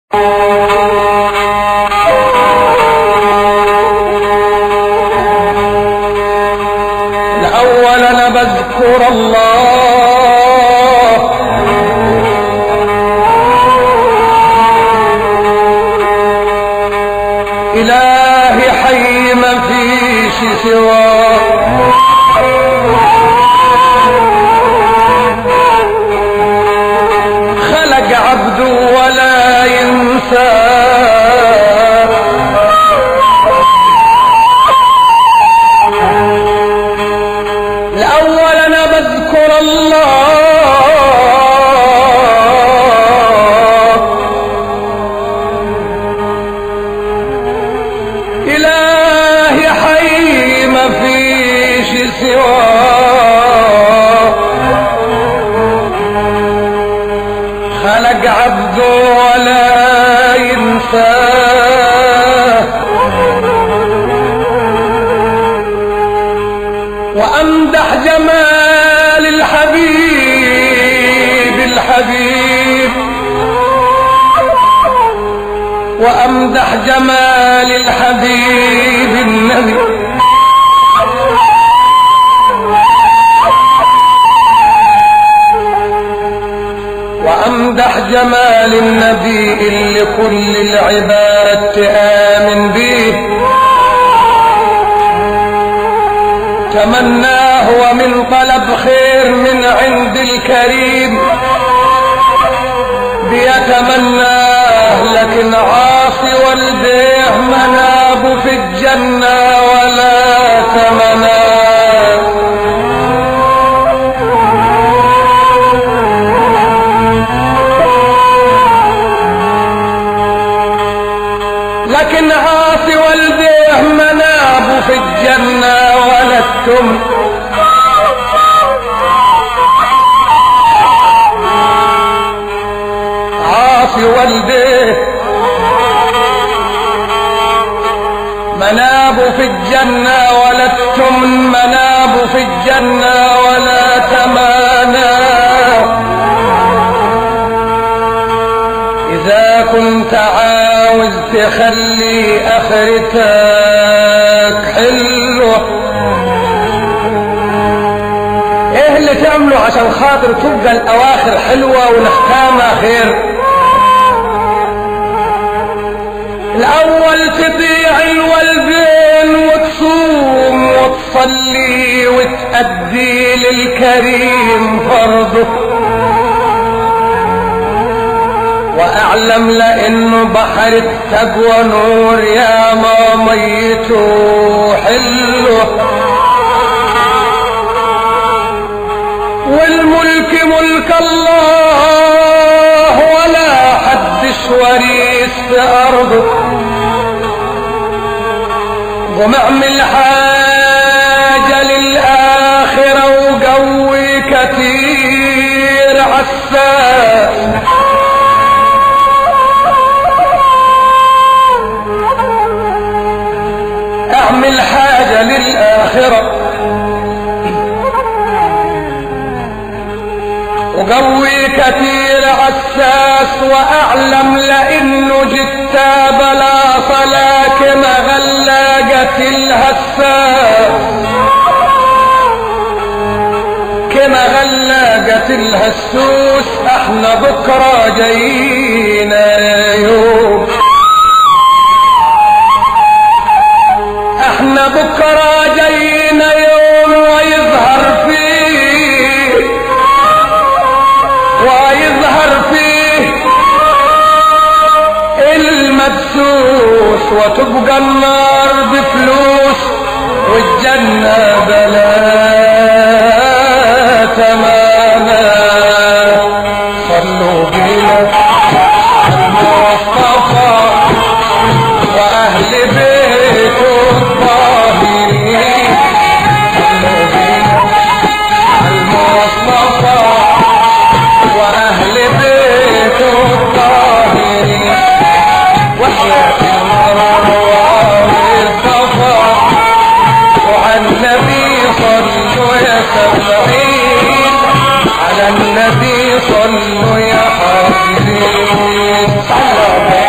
الأول أنا بذكر الله إلهي حي ما فيش سواه خلق عبده ولا ينساه الأول أنا بذكر الله إلهي حي ما فيش سواه خلق عبده ولا ينساه وامدح جمال الحبيب الحبيب وامدح جمال الحبيب النبي وامدح جمال النبي اللي كل العباد تآمن بيه تمناه ومن طلب خير من عند الكريم بيتمناه لكن عاصي والديه منابه في الجنة ولا تمناه لكن عاصي والديه منابه في الجنة ولا التم عاصي والديه منابه في الجنة ولا التمن منابه في الجنة ولا تمانا إذا كنت عاوز تخلي آخرتك حلوة ايه اللي تعمله عشان خاطر تبقى الأواخر حلوة ونختامها خير الأول تطيع الوالدين وتصوم وتصلي وتأدي للكريم فرضه واعلم لانه بحر التقوى نور يا ما ميته حلوه والملك ملك الله ولا حدش وريث في ارضه قم اعمل حاجه للاخره وقوي كتير عساس اعمل حاجة للآخرة وقوي كثير عساس واعلم لانه جتا بلا صلاة كما غلاقت الهساس كما غلاقت الهسوس احنا بكرة جايينا يوم احنا بكرة جاينا يوم ويظهر فيه ويظهر فيه المدسوس وتبقى النار بفلوس والجنة بلا تماما صلوا بنا المصطفى واهل بيته الطاهرين صلوا بنا المصطفى واهل بيته الطاهرين وحياة المروة والصفا وعلى النبي صلوا يا سبعين على النبي صلوا يا حبيبين صلوا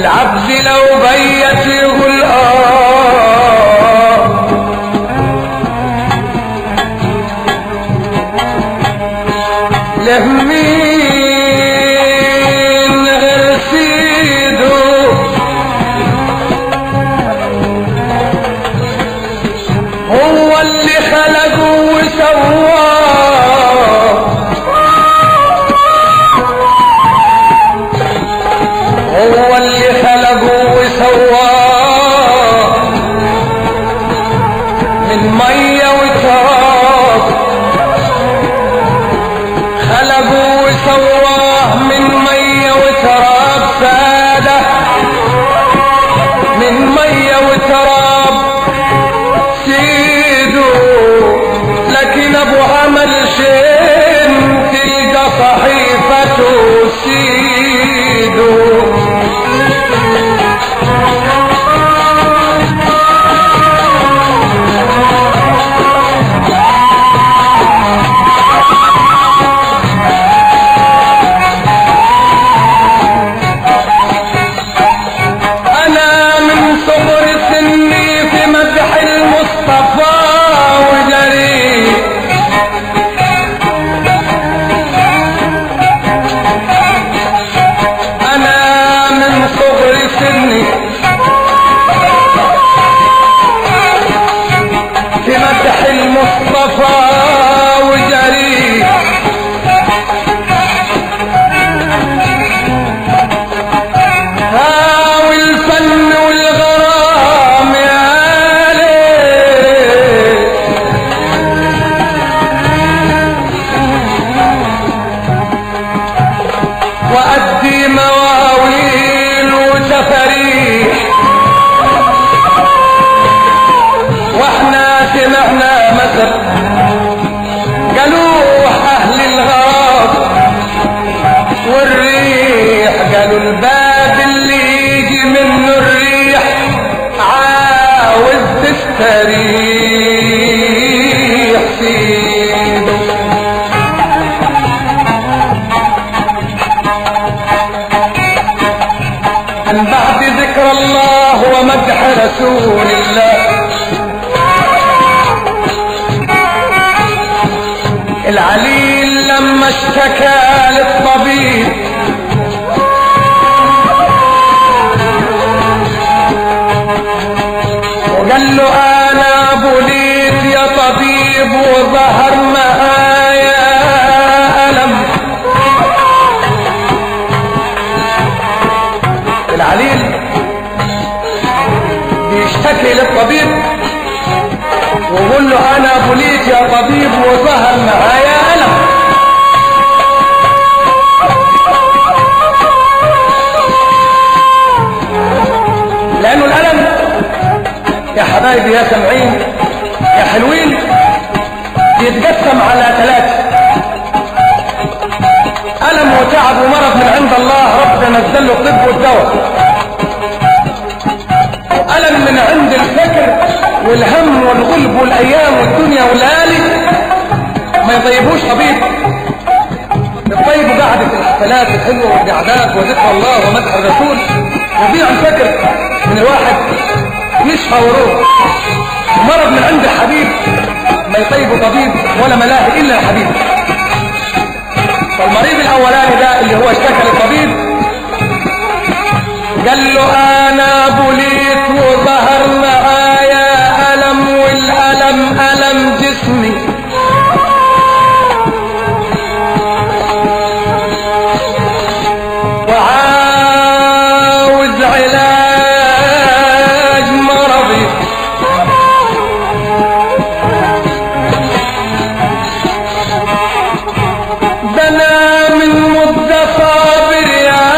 والعبد لو بيت يقول آه له مين غير سيده هو اللي خلقه وسواه هو اللي خلقه وسواه من مية وتراب خلقه وسواه من مية وتراب سادة من مية وتراب سيدو لكن ابو عمل شين تلقى صحيفته سيدو انا من صغر سني في مدح المصطفى وجري انا من صغر سني في مدح المصطفى وجري هاوي الفن والغرام يا ليل وأدي مواويل وتفاريح واحنا سمعنا مثل قالوه أهل الغرام والريح قالوا الباب اللي يجي منه الريح عاوز تستريح سيده من بعد ذكر الله ومدح رسول الله العليل لما اشتكى للطبيب وقال له انا بليت يا طبيب وظهر معايا الم العليل بيشتكي للطبيب ويقول له انا بليت يا طبيب وظهر معايا الم لانه الالم يا حبايبي يا سامعين يا حلوين بيتقسم على ثلاثه ألم وتعب ومرض من عند الله ربنا نزل له الطب والدواء ألم من عند الفكر والهم والغلب والأيام والدنيا والليالي ما يطيبوش طبيب يطيبوا قعدة الحفلات الحلوة والقعدات وذكر الله ومدح الرسول يضيع الفكر من الواحد يشفى ويروح مرض من عند الحبيب ما يطيبه طبيب ولا ملاهي إلا الحبيب فالمريض الاولاني ده اللي هو اشتكى للطبيب قال له انا بليت وظهر معايا الم والالم الم جسمي وعاوز علاج مرضي ده انا من مدة صابر يا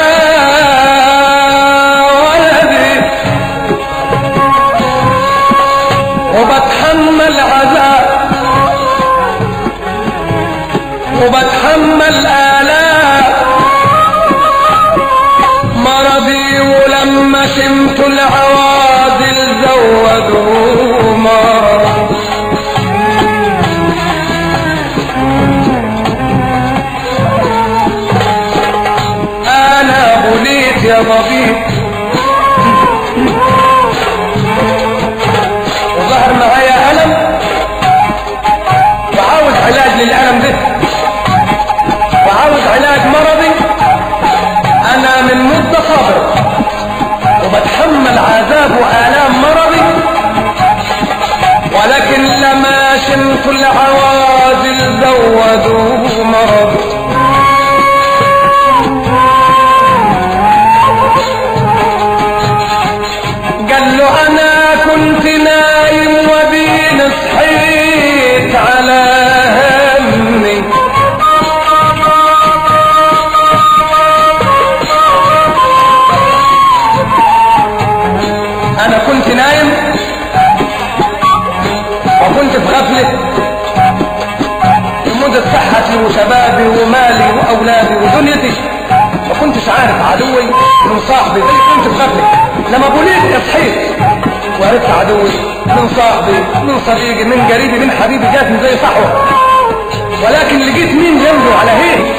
ولدي وبتحمل عذاب وبتحمل آلام مرضي ولما شمت العوادل زودوا مرض انا بليت يا طبيب وذو مرض قال له انا كنت نايم وبين صحيت على همي انا كنت نايم وكنت في غفله لمدة صحتي وشبابي ومالي واولادي ودنيتي ما كنتش عارف عدوي من صاحبي زي كنت في غفله لما بوليت صحيت وعرفت عدوي من صاحبي من صديقي من قريبي من حبيبي جاتني زي صحوه ولكن لقيت مين جنبي على هيك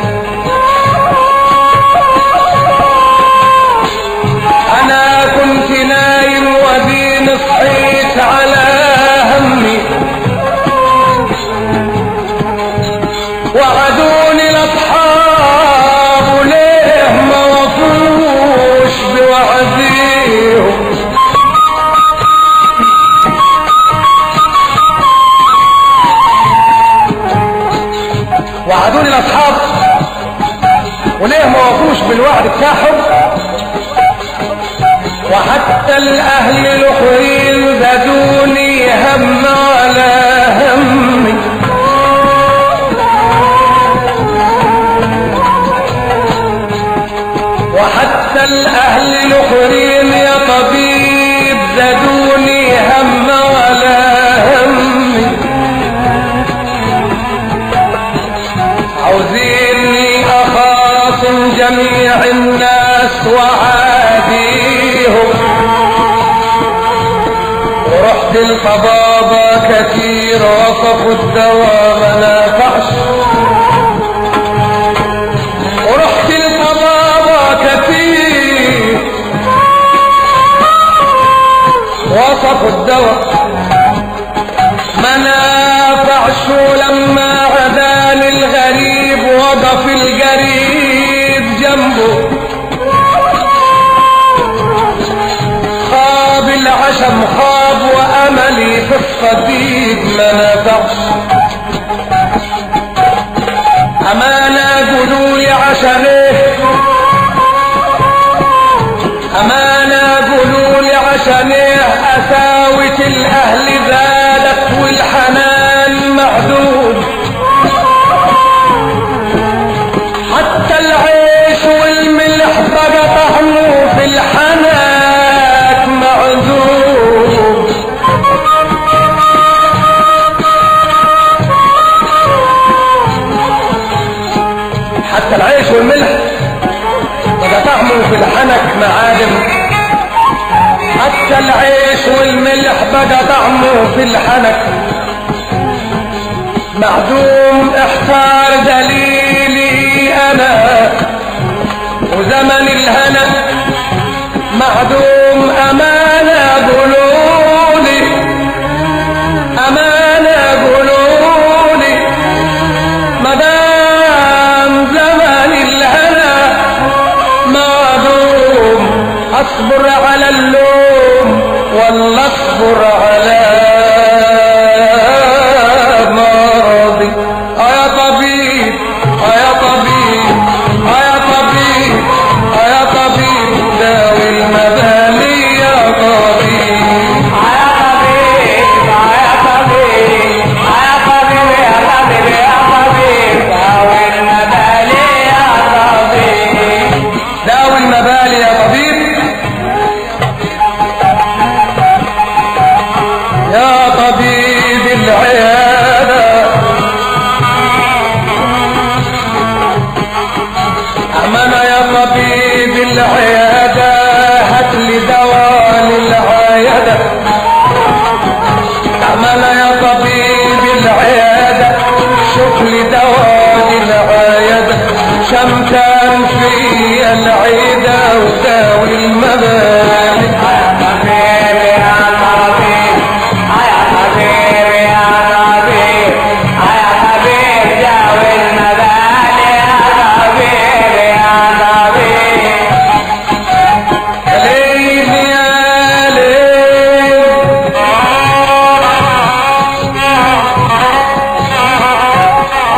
انا كنت نايم ودين صحيت على همي وعدوني الاصحاب ليه ما وفوش بوعديهم وعدوني الاصحاب وليه ما وفوش بالوعد بتاعهم وحتى الاهل الاخرين زادوني هم على همي وحتى الاهل الاخرين يا طبيب زادوني هم على همي عاوزيني اخاصم جميع الناس وعاديهم ورحت الطبابة كتير وصفوا الدواء ما نافعش ورحت الطبابة كتير وصفوا الدواء ما نافعش لما عداني الغريب وقف القريب جنبه خاب العشم خاب واملي في الصديق ما نفعش امانة قولوا لي عشان ايه امانة قولوا لي عشان ايه اساوة الاهل زادت والحنان معدوم حتى العيش والملح بقى طعمه في الحنات معدوم حتى العيش والملح بقى طعمه في الحنك معادم حتى العيش والملح بقى طعمه في الحنك معدوم احتار دليلي انا وزمن الهنا معدوم امانة قولولي امانة قولولي مدام زمن الهنا معدوم اصبر على اللوم ولا اصبر على مرضي آه يا طبيب آه يا طبيب آه يا طبيب آه يا طبيب داوي المبالي يا طبيب داوي المبالي يا طبيب يا طبيب العيادة أمانة يا طبيب العيادة هات لي دواء للعيادة أمانة يا طبيب العيادة شوف لي دواء للعيادة شمتان في العيدة وداوي المبالي ليل يا ليل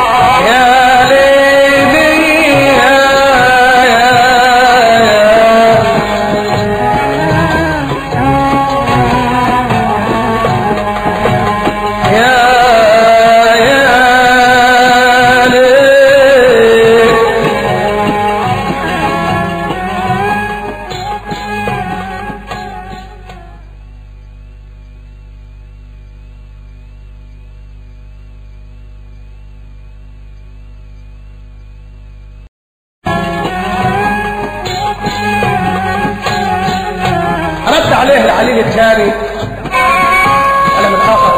رد عليه العليل الثاني على من اخر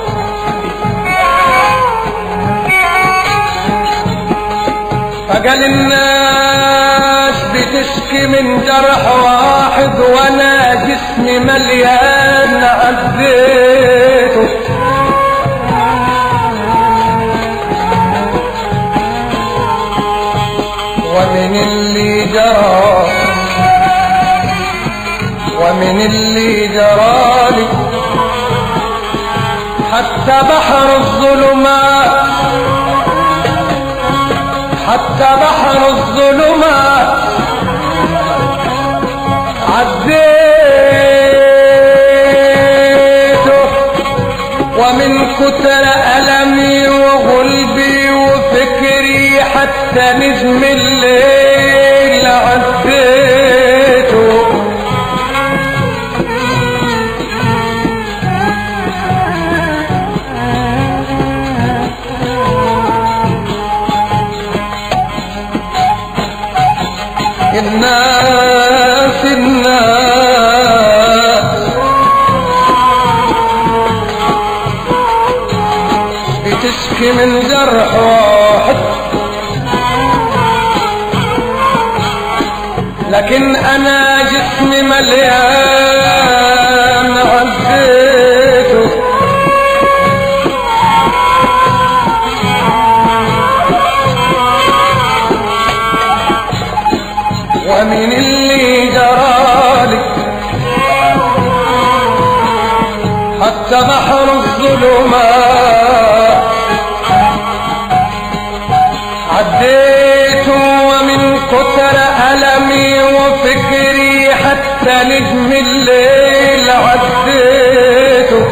فقال الناس بتشكي من جرح واحد وانا جسمي مليان عديته ومن اللي جرى ومن اللي جرالي حتى بحر الظلمات حتى بحر الظلمات عديته ومن كتر ألمي وغلبي وفكري حتى نجم الليل عديته الناس الناس بتشكي من جرح واحد لكن انا جسمي مليان عديته ومن اللي جرالي حتى بحر الظلمات عديت ومن كتر ألمي وفكري حتى نجم الليل عديته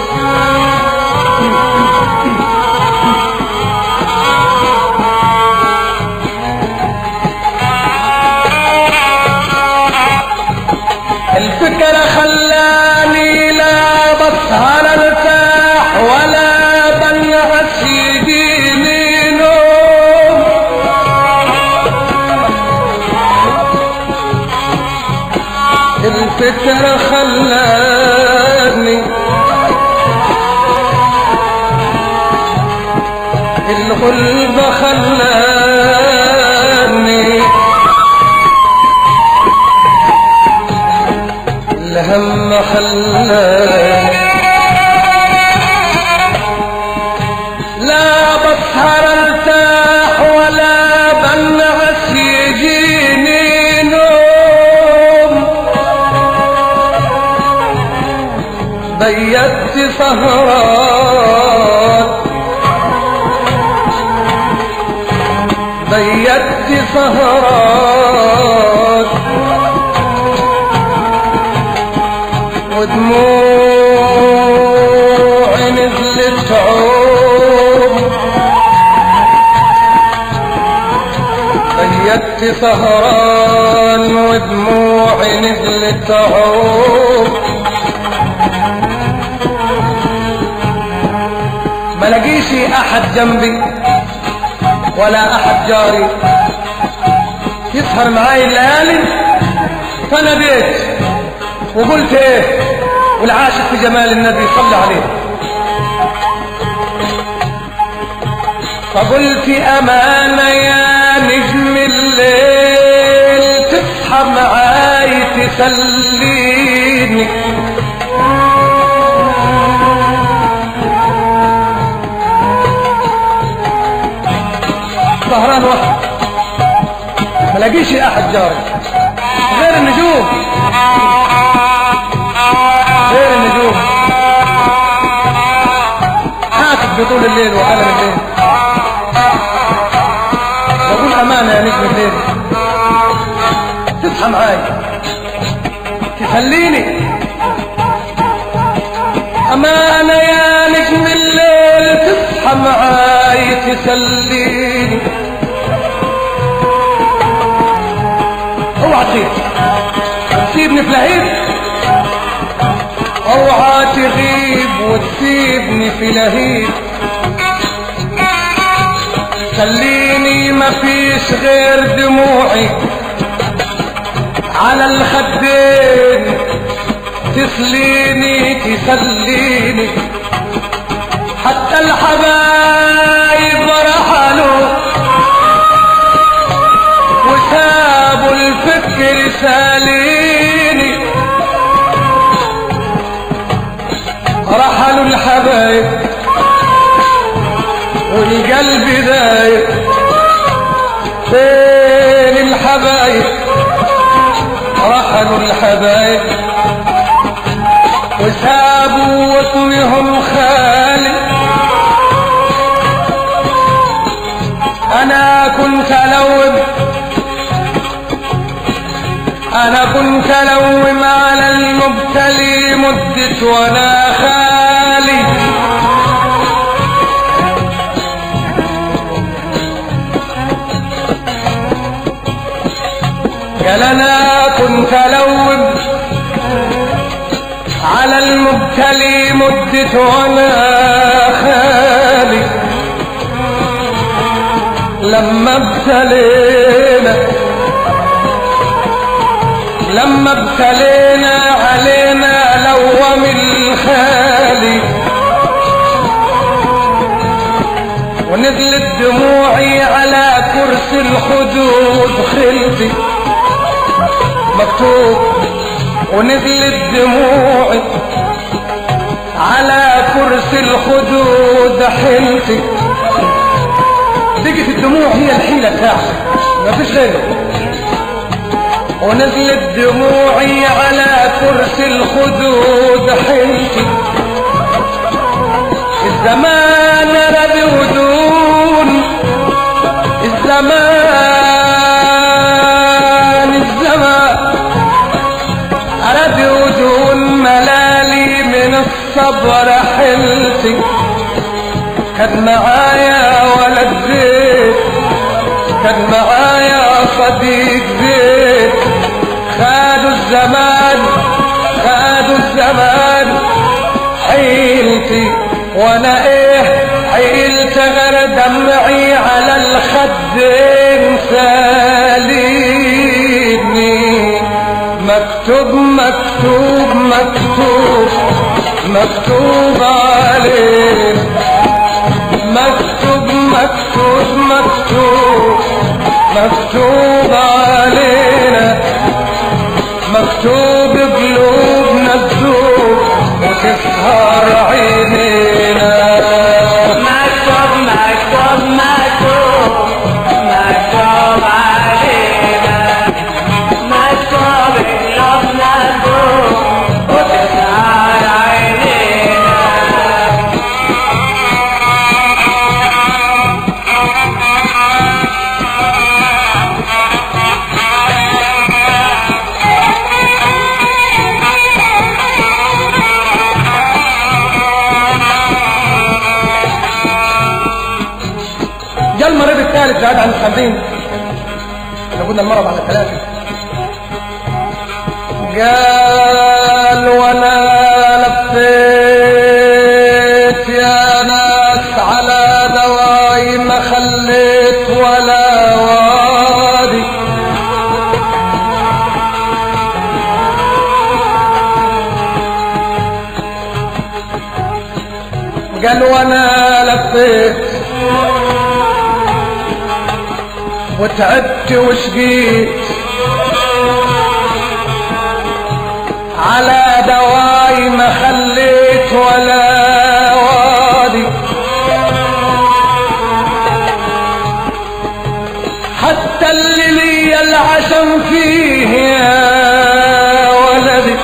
الفكرة خلاني لا بسهر ارتاح ولا بنعس يجيني نوم الفكرة خلاني الغلبة خلاني الهم خلاني لا بسهر ارتاح ولا بنعس يجيني نوم بيت سهران بيت سهران ودموعي نزلت عوم بيت سهران ودموعي نزلت عوم ملاقيش احد جنبي ولا احد جاري يسهر معاي الليالي فناديت وقلت ايه والعاشق في جمال النبي صلى عليه فقلت امانة يا نجم الليل تصحى معاي تسليني سهران وحد ما لاقيش احد جاري غير النجوم غير النجوم حاسب بطول الليل وعالم الليل بقول امانه يا نجم الليل تصحى معاي تخليني امانه يا نجم الليل تصحى معاي تسليني اوعى تسيب تسيبني في لهيب اوعى تغيب وتسيبني في لهيب خليني مفيش غير دموعي على الخدين وتسليني تسليني حتى الحبايب رحلوا وسابوا الفكر ساليني رحلوا الحبايب والقلب دايب فين الحبايب رحلوا الحبايب وسابوا وطنهم خالي انا كنت الوم انا كنت الوم على المبتلي مدة وانا خالي قال انا كنت الوم على المبتلي مدة وانا خالي لما ابتلينا لما ابتلينا علينا لوم الخالي ونزلت دموعي على كرسي الخدود خلتي مكتوب ونزلت دموعي على كرسي الخدود حلتي تيجي الدموع هي الحيلة بتاعتي مفيش غيره ونزلت دموعي على كرسي الخدود حلتي الزمان ربي ودون الزمان الزمان ربي ودون ملالي من الصبر حلتي كان معايا ولد زيت كان معايا صديق زيت خادوا الزمان خادوا الزمان حيلتي وانا ايه حيلت غير دمعي على الخدين ساليني مكتوب مكتوب مكتوب مكتوب عليك مكتوب مكتوب مكتوب مكتوب علينا مكتوب قلوبنا تذوب وتسهر عينينا مكتوب مكتوب مكتوب مكتوب علينا مكتوب قلوبنا تدوب وتسهر عينينا جاء المريض الثالث زاد عن الخمسين احنا قلنا المرض على ثلاثة قال وانا لفيت يا ناس على دواي ما خليت ولا وادي قال وانا لفيت وتعبت وشقيت على دواي ما خليت ولا وادي حتى اللي لي العشم فيه يا ولدي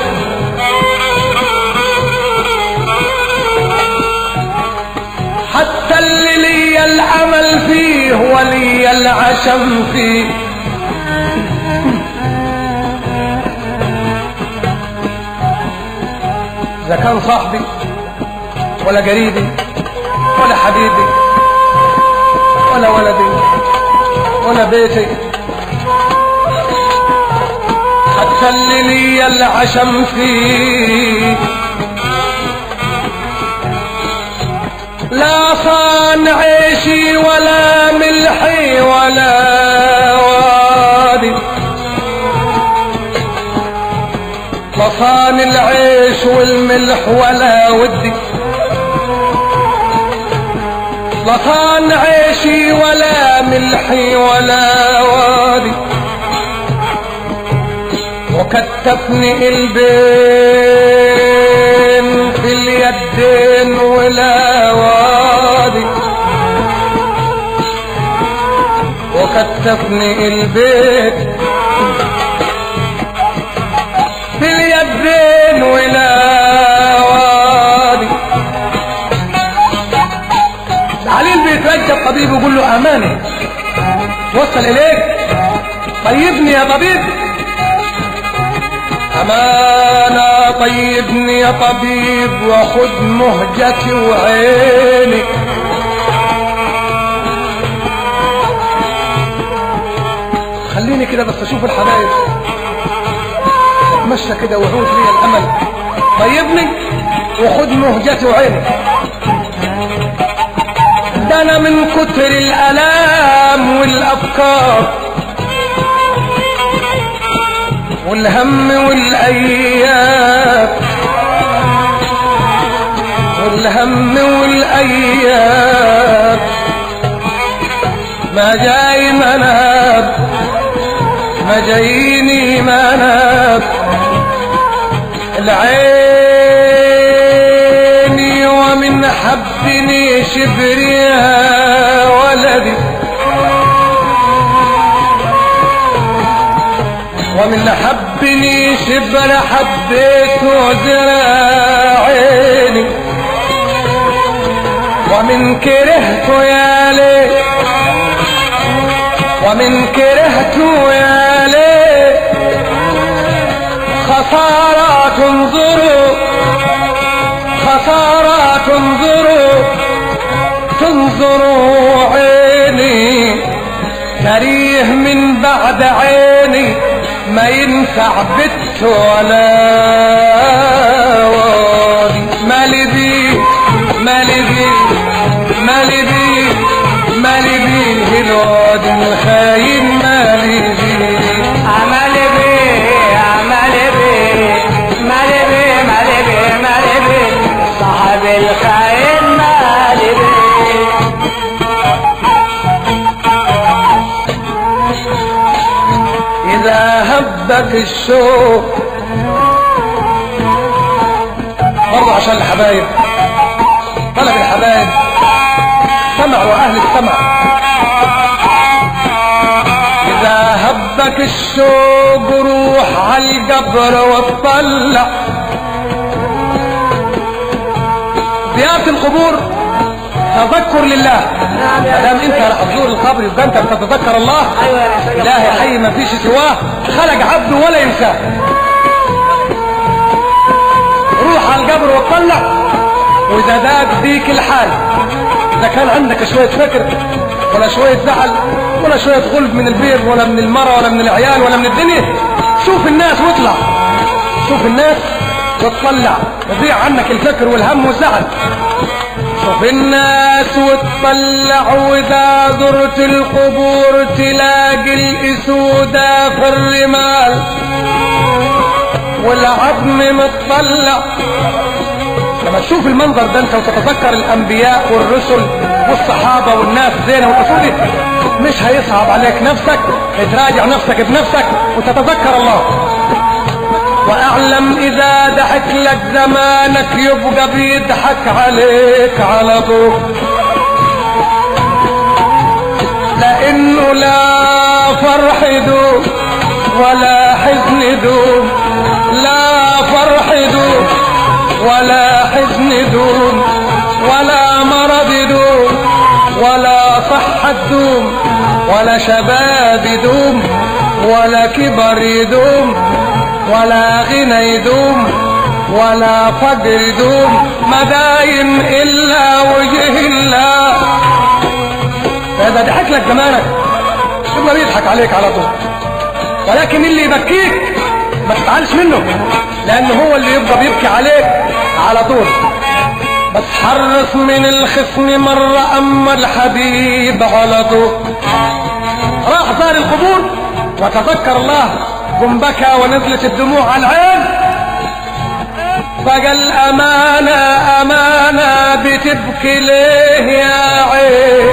حتى اللي لي العمل فيه ولي العشم فيه إذا كان صاحبي ولا قريبي ولا حبيبي ولا ولدي ولا بيتي حتى اللي لي العشم فيه لا صان عيشي ولا ملحي ولا وادي لصان العيش والملح ولا ودي لصان عيشي ولا ملحي ولا وادي وكتفني البين في اليدين ولا وادي وكتفني البيت في اليدين ولا وادي علي بيترجى الطبيب ويقول له اماني وصل اليك طيبني يا طبيب امانة طيبني يا طبيب وخد مهجتي وعيني خليني كده بس اشوف الحبايب اتمشى كده وعود لي الامل طيبني وخد مهجتي وعيني ده انا من كتر الالام والافكار والهم والايام والهم والايام ما جاي مناب ما جايني مناب العيني ومن حبني شبري يا ولدي ومن حبني شبر حبيته ذراعيني ومن كرهته يا ليه ومن كرهته يا ليه خسارة تنظروا خسارة تنظروا تنظروا عيني كريه من بعد عيني ما ينفع بت ولا وادي مالي بيه مالي بيه مالي بيه مالي بيه الواد الخاين مالي بيه عمل بيه عمل بيه مال بيه مال بيه مال بيه صاحب الخير مال بيه إذا هبك الشوق برضه عشان الحبايب طلب الحبايب سمع وأهل السمع إذا هبك الشوق روح على القبر واطلع زيارة القبور تذكر لله ما دام انت راح تزور القبر يبقى انت بتتذكر الله ايوه يا سيدي إلهي حي ما فيش سواه خلق عبده ولا ينساه روح على القبر وطلع واذا ذاك بيك الحال اذا كان عندك شوية فكر ولا شوية زعل ولا شوية غلب من البيت ولا من المرة ولا من العيال ولا من الدنيا شوف الناس واطلع شوف الناس وتطلع يضيع عنك الفكر والهم والزعل شوف الناس وتطلع واذا زرت القبور تلاقي الاسودة في الرمال والعظم متطلع لما تشوف المنظر ده انت وتتذكر الانبياء والرسل والصحابة والناس زينة وتسودة مش هيصعب عليك نفسك تراجع نفسك بنفسك وتتذكر الله واعلم اذا ضحك لك زمانك يبقى بيضحك عليك على طول لانه لا فرح يدوم ولا حزن يدوم لا فرح يدوم ولا حزن يدوم ولا مرض يدوم ولا صحة تدوم ولا شباب يدوم ولا كبر يدوم ولا غنى يدوم ولا فقر يدوم ما دايم الا وجه الله فاذا ضحك لك زمانك يبقى بيضحك عليك على طول ولكن اللي يبكيك ما تزعلش منه لانه هو اللي يبقى بيبكي عليك على طول بس حرص من الخصم مرة اما الحبيب على طول راح زار القبور وتذكر الله قم بكى ونزلت الدموع على العين فقال أمانة أمانة بتبكي ليه يا عين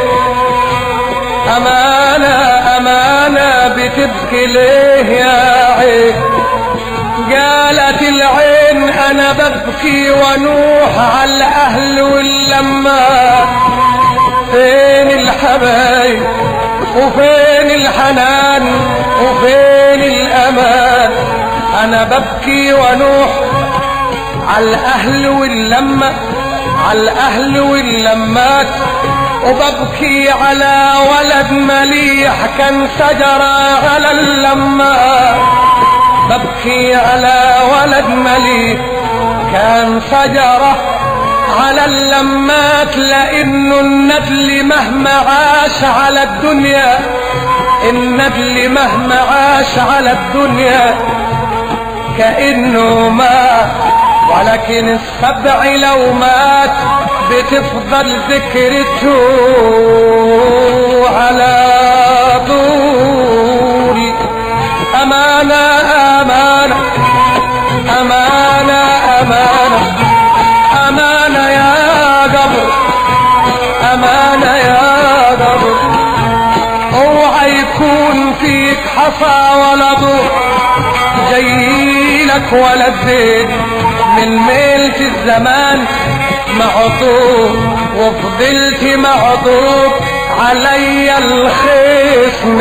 أمانة أمانة بتبكي ليه يا عين قالت العين أنا ببكي ونوح على الأهل واللمات فين الحبايب وفين الحنان وفين الأمان أنا ببكي ونوح على الأهل واللمة على الأهل واللمات وببكي على ولد مليح كان شجرة على اللمة ببكي على ولد مليح كان شجرة على اللمات لأنه الندل مهما عاش على الدنيا الندل مهما عاش على الدنيا كأنه مات ولكن السبع لو مات بتفضل ذكرته على طول أمانة أمانة أمانة أمانة أمانة يا قبر أمانة يا قبر اوعى يكون فيك حصى ولا ضر جايلك ولا الزين من ميلة الزمان معطوب وفضلت معطوب علي الخصم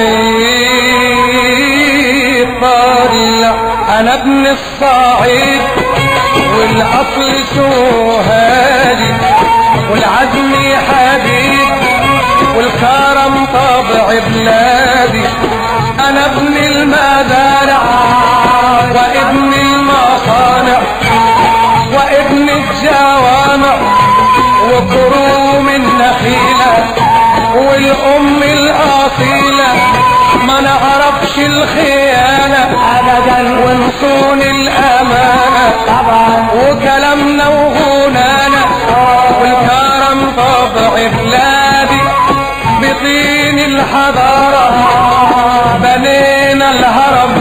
طلع انا ابن الصعيد والاصل سوهالي والعزم حبيب والكرم طبع بلادي انا ابن المزارع وابن المصانع وابن الجوامع وكروم النخيلة والأم الأصيلة ما نعرفش الخيانة ابدا ونصون الأمانة طبعا وكلامنا وغنانا والكرم طبع بلادي بطين الحضارة بنينا الهرم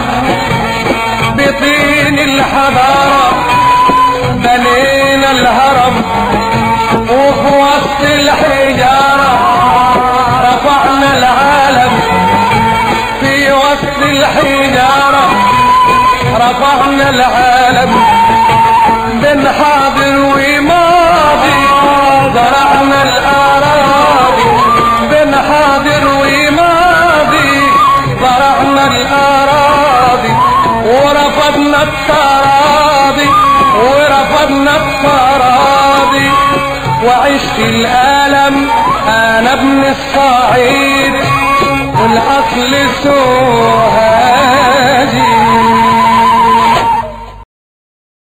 بطين الحضارة بنينا الهرم وفي وسط الحجارة رفعنا العالم في وسط الحجارة رفعنا العالم بن حاضر وماضي زرعنا الأراضي بن حاضر وماضي زرعنا الأراضي ورفضنا التراضي ورفضنا التراضي وعشت الألم أنا ابن الصعيد والأصل سوهاجي